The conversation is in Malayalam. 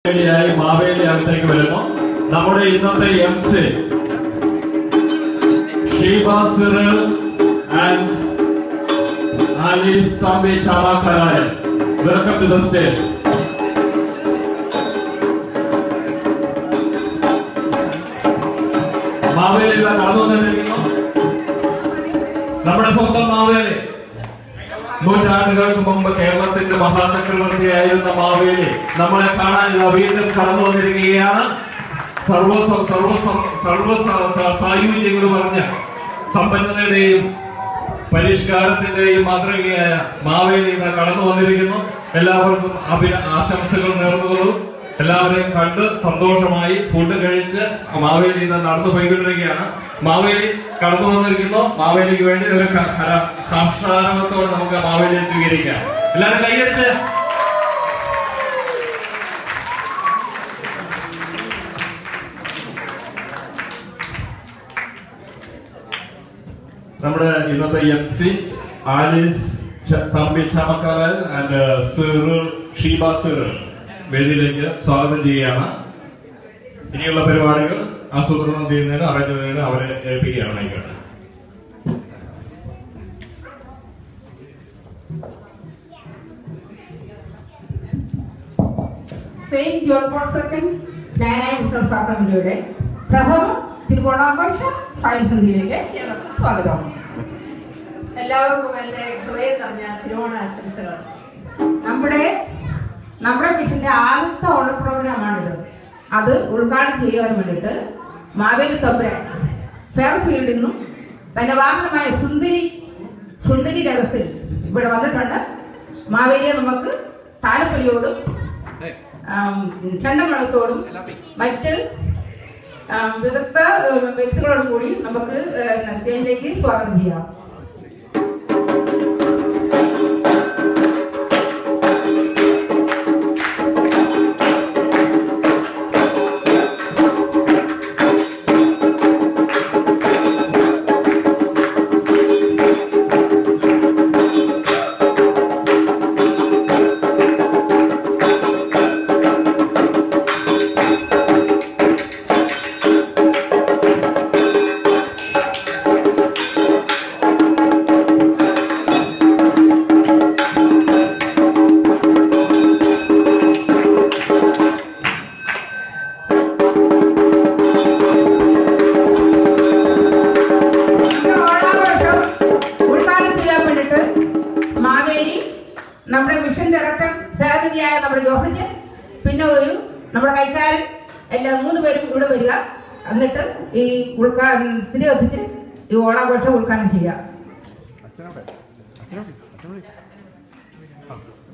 വേണ്ടിയായി മാവേലി അകത്തേക്ക് വരുന്നു നമ്മുടെ ഇന്നത്തെ M C Sheeba Cyril and Alice Thampi Chavakkarayan welcome to the stage Maveli ഇതാ കടന്നു വന്നിരിക്കുന്നു നമ്മുടെ സ്വന്തം മാവേലി നൂറ്റാണ്ടുകൾക്ക് മുമ്പ് കേരളത്തിന്റെ മഹാചക്രവർത്തിയായിരുന്ന മാവേലി നമ്മളെ കാണാൻ ഇതാ വീണ്ടും കടന്നു വന്നിരിക്കുകയാണ് സർവ സർവ സർവ സായുജ്യങ്ങൾ പറഞ്ഞ സമ്പന്നതയുടെയും പരിഷ്കാരത്തിന്റെയും മാതൃകയായ മാവേലി ഇതാ കടന്നു വന്നിരിക്കുന്നു എല്ലാവർക്കും അഭിന ആശംസകൾ നേർന്നുകൊള്ളൂ എല്ലാവരെയും കണ്ട് സന്തോഷമായി ഫുഡ് കഴിച്ച് മാവേലി ഇന്ന് നടന്നു പോയിക്കൊണ്ടിരിക്കുകയാണ് മാവേലി കടന്നു വന്നിരിക്കുന്നു മാവേലിക്ക് വേണ്ടി ഒരു ക- ഹര- സാക്ഷാരമത്തോടെ നമുക്ക് മാവേലിയെ സ്വീകരിക്കാം എല്ലാവരും കൈയടിച്ച് നമ്മുടെ ഇന്നത്തെ എം സി ആലിസ് ച- Thampi Chamakkaran and Cyril Sheeba Cyril വേദിയിലേക്ക് സ്വാഗതം ചെയ്യുകയാണ് ഇനിയുള്ള പരിപാടികൾ ആസൂത്രണം ചെയ്യുന്നതിന് അറേഞ്ച് ചെയ്യുന്നതിന് അവരെ ഏൽപ്പിക്കുകയാണ് ആയിക്കോട്ടെ സെയിന്റ് ജോൺ പോൾ സെക്കൻഡ് ജ്ഞാനായ മിഷൻ സാക്രമിലൂടെ പ്രഥമ തിരുവോണാഘോഷ സയൻസന്ധിയിലേക്ക് ഏവർക്കും സ്വാഗതം എല്ലാവർക്കും എന്റെ ഹൃദയം നിറഞ്ഞ തിരുവോണ ആശംസകൾ നമ്മുടെ നമ്മുടെ മിഷന്റെ ആദ്യത്തെ ഓണ പ്രോഗ്രാമാണിത് അത് ഉദ്ഘാടനം ചെയ്യാൻ വേണ്ടിയിട്ട് മാവേലി തമ്പുരാൻ ഫെയർഫീൽഡിൽ നിന്നും തന്റെ വാഹനമായ സുന്ദരി സുന്ദരി രഥത്തിൽ ഇവിടെ വന്നിട്ടുണ്ട് മാവേലിയെ നമുക്ക് താലപ്പൊലിയോടും ആം, ചെണ്ടമേളത്തോടും മറ്റ് ആം, വിദഗ്ധ ഉം, വ്യക്തികളോടും കൂടി നമുക്ക് ഏഹ്, സ്റ്റേജിലേക്ക് സ്വാഗതം ചെയ്യാം നമ്മുടെ ഓണാഘോഷം ഉദ്ഘാടനം ചെയ്യാൻ വേണ്ടിയിട്ട് മാവേലി നമ്മുടെ മിഷൻ ഡയറക്ടർ സേവതിയായ നമ്മുടെ ജോസഫ് പിന്നെ ഒരു നമ്മുടെ കൈക്കാരൻ എല്ലാം മൂന്ന് പേരും ഇവിടെ വരിക എന്നിട്ട് ഈ ഉൾക്കാ സ്ഥിതി കത്തിച്ച് ഈ ഓണാഘോഷം ഉദ്ഘാടനം ചെയ്യുക